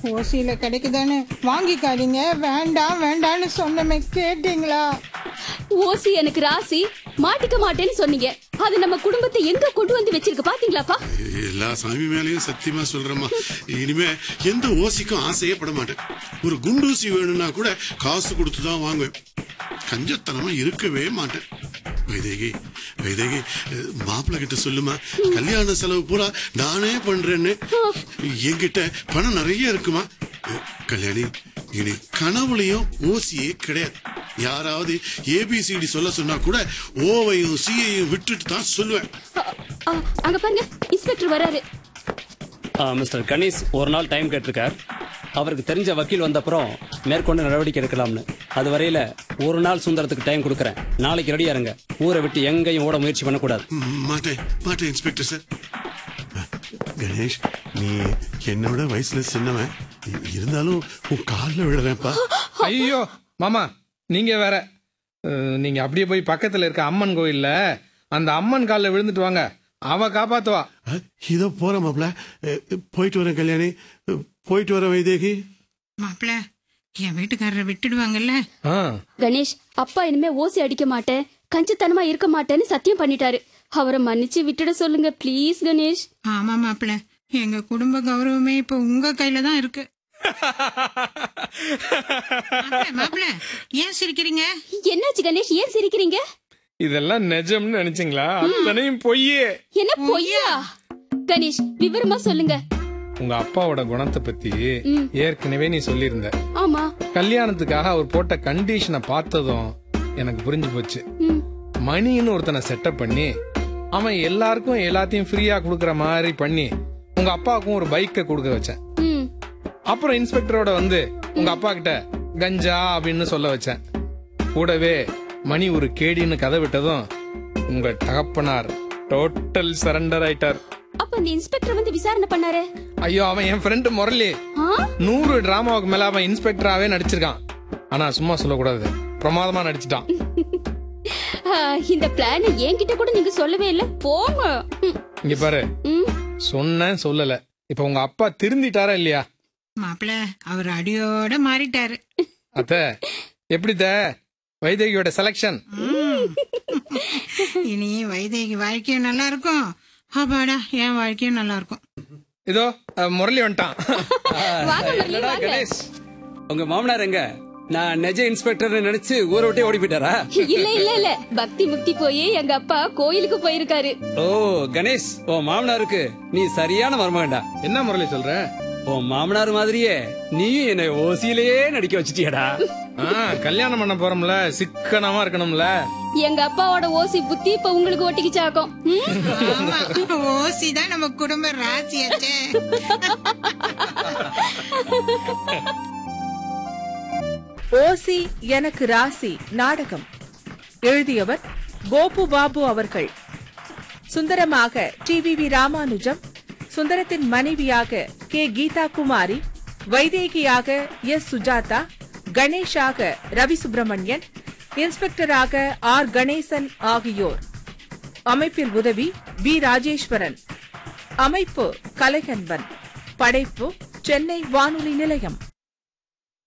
ஓசியில கிடைக்குதானே வாங்கிக்காதீங்க வேண்டாம் வேண்டாம்னு சொன்னமே கேட்டீங்களா ஓசி எனக்கு ராசி மாட்டிக்க மாட்டேன்னு சொன்னீங்க அது நம்ம குடும்பத்தை எங்க கொண்டு வந்து வச்சிருக்கு பாத்தீங்களாப்பா எல்லா சாமி மேலயும் சத்தியமா சொல்றேம்மா இனிமே எந்த ஓசிக்கும் ஆசையே பட மாட்டேன் ஒரு குண்டூசி வேணும்னா கூட காசு கொடுத்து தான் வாங்குவேன் கஞ்சத்தனமா இருக்கவே மாட்டேன் வைதேகி வைதேகி மாப்பிள்ளை கிட்ட சொல்லுமா கல்யாண செலவு பூரா நானே பண்றேன்னு என்கிட்ட பணம் நிறைய இருக்குமா அஹ், கல்யாணி இனி கனவுலையும் ஓசியே கிடையாது யாராவது ஏபிசிடி சொல்ல சொன்னா கூட ஓவையும் சியையும் விட்டுட்டு தான் சொல்லுவேன் அ, அ, அங்க பாருங்க இன்ஸ்பெக்டர் வராரு ஆ, மிஸ்டர் கணேஷ் ஒரு நாள் டைம் கேட்டிருக்கார் அவருக்கு தெரிஞ்ச வக்கீல் வந்த அப்புறம் மேற்கொண்டு நடவடிக்கை எடுக்கலாம்னு அது வரையில ஒரு நாள் சுந்தரத்துக்கு டைம் கொடுக்குறேன் நாளைக்கு ரெடியா இருங்க ஊரை விட்டு எங்கேயும் ஓட முயற்சி பண்ணக்கூடாது ம், மாட்டேன் மாட்டேன் இன்ஸ்பெக்டர் சார் கணேஷ் நீ என்னோட வயசுல சின்னவன் இ- இருந்தாலும் உன் காலில் விடுறேன்ப்பா ஐயோ மாமா நீங்க வேற அஹ், நீங்க அப்படியே போய் பக்கத்துல இருக்க அம்மன் கோயில்ல அந்த அம்மன் காலில் விழுந்துட்டு வாங்க அவ காப்பாத்துவா அ, இதோ போறேன் மாப்ள அ, போயிட்டு வரேன் கல்யாணி அ, போயிட்டு வரேன் வைதேகி மாப்பிள்ள என் வீட்டுக்காரரை விட்டுடுவாங்கல்ல ஆ கணேஷ் அப்பா இனிமே ஓசி அடிக்க மாட்டேன் கஞ்சத்தனமா இருக்க மாட்டேன்னு சத்தியம் பண்ணிட்டாரு அவரை மன்னிச்சு விட்டுட சொல்லுங்க ப்ளீஸ் கணேஷ் ஆமா மாப்பிள்ள எங்க குடும்ப கௌரவமே இப்ப உங்க கையில தான் இருக்கு மாப்பிள்ள ஏன் சிரிக்கிறீங்க என்னாச்சு கணேஷ் ஏன் சிரிக்கிறீங்க இதெல்லாம் நிஜம்னு நினைச்சீங்களா அத்தனையும் பொய்யே என்ன பொய்யா கணேஷ் விவரமா சொல்லுங்க உங்க அப்பாவோட குணத்தை பத்தி ம். ஏற்கனவே நீ சொல்லியிருந்த ஆமா கல்யாணத்துக்காக அவர் போட்ட கண்டிஷனை பார்த்ததும் எனக்கு புரிஞ்சு போச்சு ம், மணின்னு ஒருத்தனை செட்டப் பண்ணி அவன் எல்லாருக்கும் எல்லாத்தையும் ஃப்ரீயா கொடுக்கற மாதிரி பண்ணி உங்க அப்பாவுக்கும் ஒரு பைக்கை கொடுக்க வச்சேன் ம். அப்புறம் இன்ஸ்பெக்டரோட வந்து உங்க அப்பா கிட்ட கஞ்சா அப்படின்னு சொல்ல வச்சேன் கூடவே மணி ஒரு கேடின்னு கதை விட்டதும் உங்க தகப்பனார் டோட்டல் சரண்டர் ஆயிட்டார் அப்ப அந்த இன்ஸ்பெக்டர் வந்து விசாரணை பண்ணாரு ஐயோ அவன் என் ஃப்ரெண்டு முரளி ஆ? நூறு டிராமாவுக்கு மேல அவன் இன்ஸ்பெக்டராவே நடிச்சிருக்கான் ஆனா சும்மா சொல்லக்கூடாது பிரமாதமா நடிச்சிட்டான் ஆ, இந்த பிளான் என்கிட்ட கூட நீங்க சொல்லவே இல்ல போங்க ம், இங்க பாரு ம். சொன்னேன் சொல்லல இப்ப உங்க அப்பா திருந்திட்டாரா இல்லையா மாப்பிள்ள அவர் அடியோட மாறிட்டாரு அத்த எப்படித்த வைதேகியோட செலக்ஷன் இனி வைதேகி வாழ்க்கையும் நல்லா இருக்கும் அப்பாடா என் வாழ்க்கையும் நல்லா இருக்கும் இதோ அஹ், முரளி வந்துட்டான் வாங்க முரளி, என்னடா வாங்க. கணேஷ் உங்க மாமனார் எங்க நான் நெஜ இன்ஸ்பெக்டர் நினைச்சு ஊரை விட்டே ஓடி போயிட்டாரா இல்ல இல்ல இல்ல பக்தி முக்தி போய் எங்க அப்பா கோயிலுக்கு போயிருக்காரு ஓ கணேஷ் உன் மாமனாருக்கு நீ சரியான மருமகன்டா என்ன முரளி சொல்ற உன் மாமனார் மாதிரியே நீயும் என்னை ஓசியிலேயே நடிக்க வச்சிட்டியடா ஆ, கல்யாணம் பண்ண போறோம்ல சிக்கனமா இருக்கணும்ல எங்க அப்பாவோட ஓசி புத்தி இப்ப உங்களுக்கு ஒட்டிக்கிச்சாக்கும் ம்? ஆமா ஓசி தான் நம்ம குடும்ப ராசியாச்சே ஓசி எனக்கு ராசி நாடகம் எழுதியவர் கோபு பாபு அவர்கள் சுந்தரமாக டிவிவி ராமானுஜம் சுந்தரத்தின் மனைவியாக கே கீதா குமாரி வைதேகியாக எஸ் சுஜாதா கணேஷாக ரவி சுப்பிரமணியன் இன்ஸ்பெக்டராக ஆர் கணேசன் ஆகியோர் அமைப்பில் உதவி பி ராஜேஸ்வரன் அமைப்பு கலைகன்பன் படைப்பு சென்னை வானொலி நிலையம்